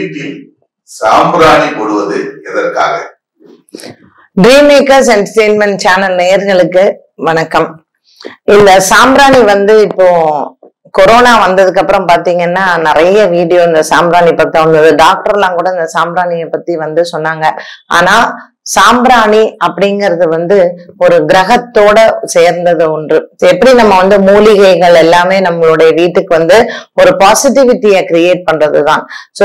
வீட்டில் சாம்பிராணி போடுவது எதற்காக ட்ரீம் மேக்கர்ஸ் என்டர்டெயின்மெண்ட் சேனல் நேயர்களுக்கு வணக்கம் இந்த சாம்பிராணி வந்து இப்போ கொரோனா வந்ததுக்கு அப்புறம் பாத்தீங்கன்னா நிறைய வீடியோ இந்த சாம்பிராணி பத்தி வந்தது டாக்டர்லாம் கூட இந்த சாம்பிராணியை பத்தி வந்து சொன்னாங்க ஆனா சாம்பிராணி அப்படிங்கிறது வந்து ஒரு கிரகத்தோட சேர்ந்தது ஒன்று எப்படி நம்ம வந்து மூலிகைகள் எல்லாமே நம்மளுடைய வீட்டுக்கு வந்து ஒரு பாசிட்டிவிட்டியை கிரியேட் பண்றதுதான் சோ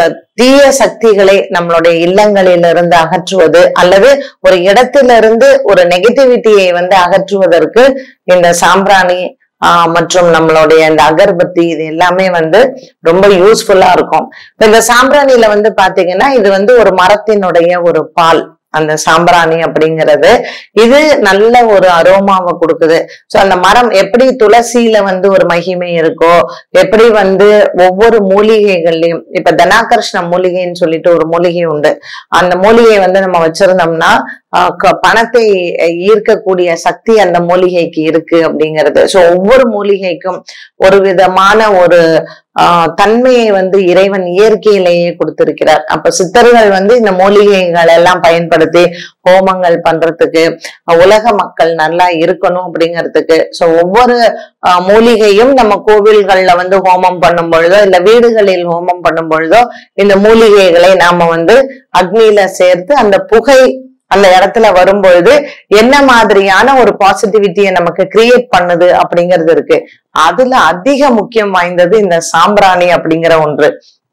தீய சக்திகளை நம்மளுடைய இல்லங்களிலிருந்து அகற்றுவது அல்லது ஒரு இடத்திலிருந்து ஒரு நெகட்டிவிட்டியை வந்து அகற்றுவதற்கு இந்த சாம்பிராணி ஆஹ் மற்றும் நம்மளுடைய இந்த அகர்பத்தி இது எல்லாமே வந்து ரொம்ப யூஸ்ஃபுல்லா இருக்கும் இப்ப இந்த சாம்பிராணியில வந்து பாத்தீங்கன்னா இது வந்து ஒரு மரத்தினுடைய ஒரு பால் அந்த சாம்பிராணி அப்படிங்கிறது இது நல்ல ஒரு அரோமாவை கொடுக்குது சோ அந்த மரம் எப்படி துளசியில வந்து ஒரு மகிமை இருக்கோ எப்படி வந்து ஒவ்வொரு மூலிகைகள்லயும் இப்ப தனாகர்ஷ்ண மூலிகைன்னு சொல்லிட்டு ஒரு மூலிகை உண்டு அந்த மூலிகையை வந்து நம்ம வச்சிருந்தோம்னா ஆஹ் க- பணத்தை ஈர்க்கக்கூடிய சக்தி அந்த மூலிகைக்கு இருக்கு அப்படிங்கிறது சோ ஒவ்வொரு மூலிகைக்கும் ஒரு விதமான ஒரு ஆஹ் தன்மையை வந்து இறைவன் இயற்கையிலேயே கொடுத்திருக்கிறார் அப்ப சித்தர்கள் வந்து இந்த மூலிகைகள் எல்லாம் பயன்படுத்தி ஹோமங்கள் பண்றதுக்கு அஹ் உலக மக்கள் நல்லா இருக்கணும் அப்படிங்கிறதுக்கு சோ ஒவ்வொரு ஆஹ் மூலிகையும் நம்ம கோவில்கள்ல வந்து ஹோமம் பண்ணும் பொழுதோ இல்ல வீடுகளில் ஹோமம் பண்ணும் பொழுதோ இந்த மூலிகைகளை நாம வந்து அக்னியில சேர்த்து அந்த புகை அந்த இடத்துல வரும்பொழுது என்ன மாதிரியான ஒரு பாசிட்டிவிட்டியை நமக்கு கிரியேட் பண்ணுது அப்படிங்கிறது இருக்கு அதுல அதிக முக்கியம் வாய்ந்தது இந்த சாம்பிராணி அப்படிங்கிற ஒன்று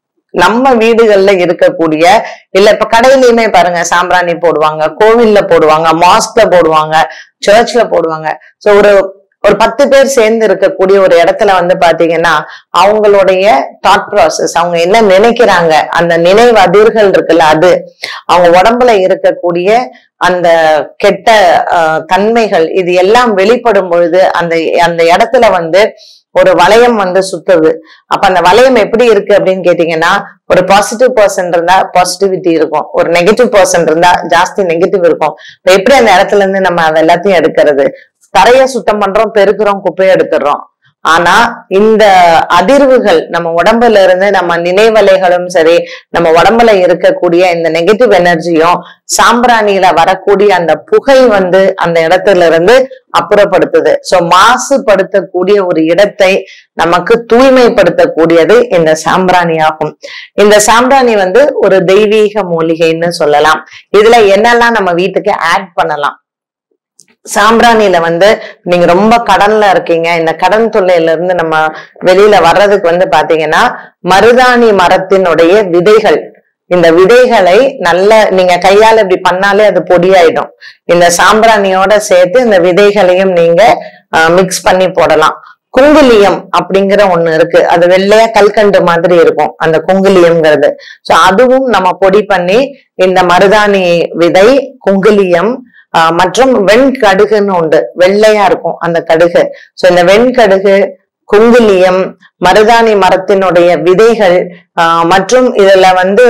நம்ம வீடுகள்ல இருக்கக்கூடிய இல்ல இப்ப கடையிலயுமே பாருங்க சாம்பிராணி போடுவாங்க கோவில்ல போடுவாங்க மாஸ்க்ல போடுவாங்க சர்ச்ல போடுவாங்க சோ ஒரு ஒரு பத்து பேர் சேர்ந்து இருக்கக்கூடிய ஒரு இடத்துல வந்து பாத்தீங்கன்னா அவங்களுடைய தாட் ப்ராசஸ் அவங்க என்ன நினைக்கிறாங்க அந்த நினைவு அதிர்கள் இருக்குல்ல அது அவங்க உடம்புல இருக்கக்கூடிய அந்த கெட்ட ஆஹ், தன்மைகள் இது எல்லாம் வெளிப்படும் பொழுது அந்த அந்த இடத்துல வந்து ஒரு வளையம் வந்து சுத்துது அப்ப அந்த வளையம் எப்படி இருக்கு அப்படின்னு கேட்டீங்கன்னா ஒரு பாசிட்டிவ் பர்சன் இருந்தா பாசிட்டிவிட்டி இருக்கும் ஒரு நெகட்டிவ் பர்சன் இருந்தா ஜாஸ்தி நெகட்டிவ் இருக்கும் இப்ப எப்படி அந்த இடத்துல இருந்து நம்ம அதை எல்லாத்தையும் எடுக்கிறது தரைய சுத்தம் பண்றோம் பெருக்குறோம் குப்பையை எடுத்துடுறோம் ஆனா இந்த அதிர்வுகள் நம்ம உடம்புல இருந்து நம்ம நினைவலைகளும் சரி நம்ம உடம்புல இருக்கக்கூடிய இந்த நெகட்டிவ் எனர்ஜியும் சாம்பிராணியில வரக்கூடிய அந்த புகை வந்து அந்த இடத்துல இருந்து அப்புறப்படுத்துது சோ மாசுபடுத்தக்கூடிய ஒரு இடத்தை நமக்கு தூய்மைப்படுத்தக்கூடியது இந்த சாம்பிராணி ஆகும் இந்த சாம்பிராணி வந்து ஒரு தெய்வீக மூலிகைன்னு சொல்லலாம் இதுல என்னெல்லாம் நம்ம வீட்டுக்கு ஆட் பண்ணலாம் சாம்பிராணியில வந்து நீங்க ரொம்ப கடன்ல இருக்கீங்க இந்த கடன் தொல்லையில இருந்து நம்ம வெளியில வர்றதுக்கு வந்து பாத்தீங்கன்னா மருதாணி மரத்தினுடைய விதைகள் இந்த விதைகளை நல்ல நீங்க கையால இப்படி பண்ணாலே அது பொடியாயிடும் இந்த சாம்பிராணியோட சேர்த்து இந்த விதைகளையும் நீங்க மிக்ஸ் பண்ணி போடலாம் குங்குலியம் அப்படிங்கிற ஒண்ணு இருக்கு அது வெள்ளையா கல்கண்டு மாதிரி இருக்கும் அந்த குங்குலியம்ங்கிறது சோ அதுவும் நம்ம பொடி பண்ணி இந்த மருதாணி விதை குங்குலியம் ஆஹ் மற்றும் வெண்கடுகுன்னு உண்டு வெள்ளையா இருக்கும் அந்த கடுகு சோ இந்த வெண்கடுகு குங்குலியம் மருதாணி மரத்தினுடைய விதைகள் ஆஹ் மற்றும் இதுல வந்து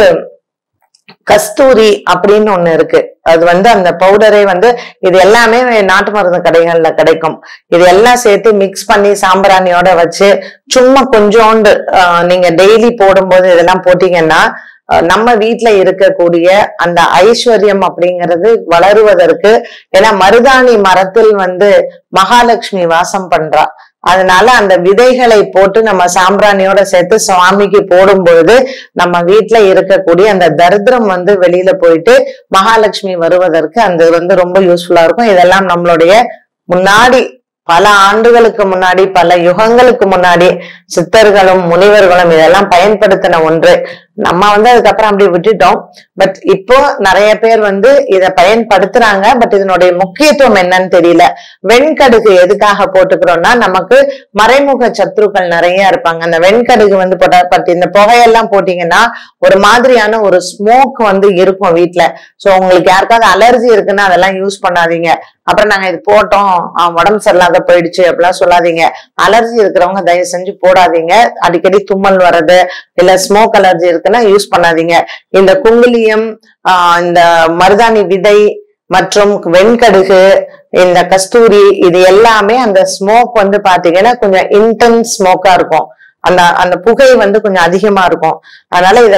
கஸ்தூரி அப்படின்னு ஒண்ணு இருக்கு அது வந்து அந்த பவுடரே வந்து இது எல்லாமே நாட்டு மருந்து கடைகள்ல கிடைக்கும் இது எல்லாம் சேர்த்து மிக்ஸ் பண்ணி சாம்பிராணியோட வச்சு சும்மா கொஞ்சோண்டு ஆஹ் நீங்க டெய்லி போடும்போது இதெல்லாம் போட்டீங்கன்னா அஹ் நம்ம வீட்ல இருக்கக்கூடிய அந்த ஐஸ்வர்யம் அப்படிங்கிறது வளருவதற்கு ஏன்னா மருதாணி மரத்தில் வந்து மகாலட்சுமி வாசம் பண்றா அதனால அந்த விதைகளை போட்டு நம்ம சாம்பிராணியோட சேர்த்து சுவாமிக்கு போடும் பொழுது நம்ம வீட்ல இருக்கக்கூடிய அந்த தரித்திரம் வந்து வெளியில போயிட்டு மகாலட்சுமி வருவதற்கு அந்த வந்து ரொம்ப யூஸ்ஃபுல்லா இருக்கும் இதெல்லாம் நம்மளுடைய முன்னாடி பல ஆண்டுகளுக்கு முன்னாடி பல யுகங்களுக்கு முன்னாடி சித்தர்களும் முனிவர்களும் இதெல்லாம் பயன்படுத்தின ஒன்று நம்ம வந்து அதுக்கப்புறம் அப்படி விட்டுட்டோம் பட் இப்போ நிறைய பேர் வந்து இதை பயன்படுத்துறாங்க பட் இதனுடைய முக்கியத்துவம் என்னன்னு தெரியல வெண்கடுகு எதுக்காக போட்டுக்கிறோம்னா நமக்கு மறைமுக சத்துருக்கள் நிறைய இருப்பாங்க அந்த வெண்கடுகு வந்து போட்டா பட் இந்த புகையெல்லாம் போட்டீங்கன்னா ஒரு மாதிரியான ஒரு ஸ்மோக் வந்து இருக்கும் வீட்ல சோ உங்களுக்கு யாருக்காவது அலர்ஜி இருக்குன்னா அதெல்லாம் யூஸ் பண்ணாதீங்க அப்புறம் நாங்க இது போட்டோம் ஆஹ் உடம்பு சரியில்லாத போயிடுச்சு அப்படிலாம் சொல்லாதீங்க அலர்ஜி இருக்கிறவங்க தயவு செஞ்சு போடாதீங்க அடிக்கடி தும்மல் வர்றது இல்ல ஸ்மோக் அலர்ஜி இருக்குன்னா யூஸ் பண்ணாதீங்க இந்த குங்குலியம் ஆஹ் இந்த மருதாணி விதை மற்றும் வெண்கடுகு இந்த கஸ்தூரி இது எல்லாமே அந்த ஸ்மோக் வந்து பாத்தீங்கன்னா கொஞ்சம் இன்டென்ஸ் ஸ்மோக்கா இருக்கும் அந்த அந்த புகை வந்து கொஞ்சம் அதிகமா இருக்கும் அதனால இதெல்லாம்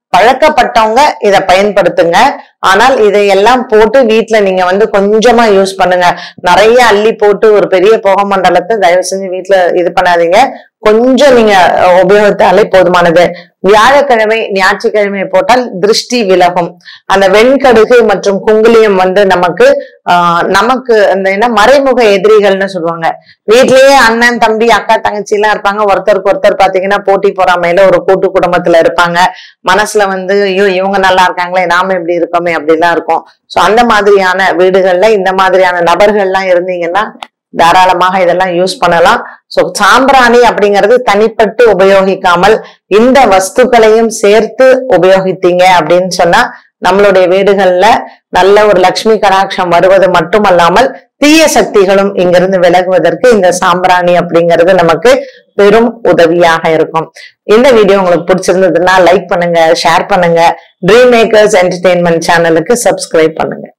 பழக்கப்பட்டவங்க இதை பயன்படுத்துங்க ஆனால் இதையெல்லாம் போட்டு வீட்ல நீங்க வந்து கொஞ்சமா யூஸ் பண்ணுங்க நிறைய அள்ளி போட்டு ஒரு பெரிய புகை மண்டலத்தை தயவு செஞ்சு வீட்ல இது பண்ணாதீங்க கொஞ்சம் நீங்க அஹ், உபயோகித்தாலே போதுமானது வியாழக்கிழமை ஞாயிற்றுக்கிழமை போட்டால் திருஷ்டி விலகும் அந்த வெண்கடுகு மற்றும் குங்குலியம் வந்து நமக்கு ஆஹ், நமக்கு அந்த என்ன மறைமுக எதிரிகள்னு சொல்லுவாங்க வீட்லயே அண்ணன் தம்பி அக்கா தங்கச்சி எல்லாம் இருப்பாங்க ஒருத்தருக்கு ஒருத்தர் பாத்தீங்கன்னா போட்டி பொறாமையில ஒரு கூட்டு குடும்பத்துல இருப்பாங்க மனசுல வந்து ஐயோ இவங்க நல்லா இருக்காங்களே நாம எப்படி இருக்கோமே அப்படிலாம் இருக்கும் சோ அந்த மாதிரியான வீடுகள்ல இந்த மாதிரியான நபர்கள்லாம் இருந்தீங்கன்னா தாராளமாக இதெல்லாம் யூஸ் பண்ணலாம் சோ சாம்பிராணி அப்படிங்கிறது தனிப்பட்டு உபயோகிக்காமல் இந்த வஸ்துக்களையும் சேர்த்து உபயோகித்தீங்க அப்படின்னு சொன்னா நம்மளுடைய வீடுகள்ல நல்ல ஒரு லக்ஷ்மி கடாட்சம் வருவது மட்டுமல்லாமல் தீய சக்திகளும் இங்கிருந்து விலகுவதற்கு இந்த சாம்பிராணி அப்படிங்கிறது நமக்கு பெரும் உதவியாக இருக்கும் இந்த வீடியோ உங்களுக்கு பிடிச்சிருந்ததுன்னா லைக் பண்ணுங்க ஷேர் பண்ணுங்க ட்ரீம் மேக்கர்ஸ் என்டர்டெயின்மெண்ட் சேனலுக்கு சப்ஸ்கிரைப் பண்ணுங்க